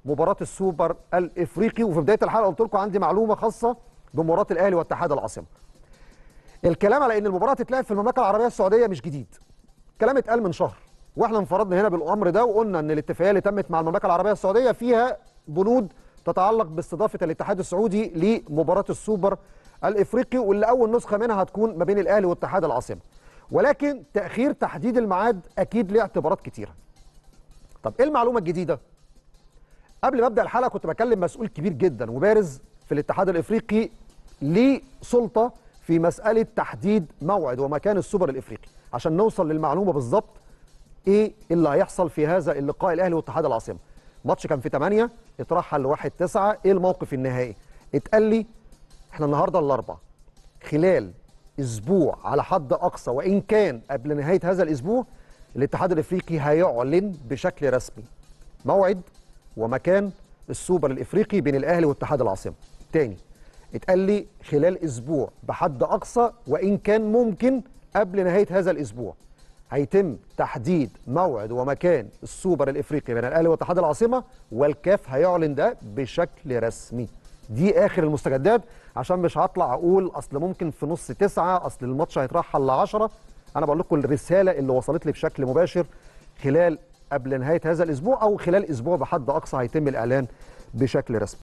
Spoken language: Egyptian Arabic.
مباراه السوبر الافريقي وفي بدايه الحلقه قلت لكم عندي معلومه خاصه بمباراه الاهلي واتحاد العاصمه الكلام على ان المباراه تتلعب في المملكه العربيه السعوديه مش جديد كلام اتقال من شهر واحنا انفردنا هنا بالامر ده وقلنا ان الاتفاقيه اللي تمت مع المملكه العربيه السعوديه فيها بنود تتعلق باستضافه الاتحاد السعودي لمباراه السوبر الافريقي واللي اول نسخه منها هتكون ما بين الاهلي واتحاد العاصمه ولكن تاخير تحديد الميعاد اكيد له اعتبارات كتيره طب ايه المعلومه الجديده قبل ما ابدا الحلقه كنت بكلم مسؤول كبير جدا وبارز في الاتحاد الافريقي ليه سلطه في مساله تحديد موعد ومكان السوبر الافريقي عشان نوصل للمعلومه بالظبط ايه اللي هيحصل في هذا اللقاء الاهلي واتحاد العاصمه ماتش كان في 8 اترحل ل 1 9 ايه الموقف النهائي اتقال لي احنا النهارده الاربعاء خلال اسبوع على حد اقصى وان كان قبل نهايه هذا الاسبوع الاتحاد الافريقي هيعلن بشكل رسمي موعد ومكان السوبر الافريقي بين الاهلي واتحاد العاصمه تاني اتقال لي خلال اسبوع بحد اقصى وان كان ممكن قبل نهايه هذا الاسبوع هيتم تحديد موعد ومكان السوبر الافريقي بين الاهلي واتحاد العاصمه والكاف هيعلن ده بشكل رسمي دي اخر المستجدات عشان مش هطلع اقول اصل ممكن في نص تسعة اصل الماتش هيترحل ل 10 انا بقول لكم الرساله اللي وصلت لي بشكل مباشر خلال قبل نهايه هذا الاسبوع او خلال اسبوع بحد اقصى هيتم الاعلان بشكل رسمي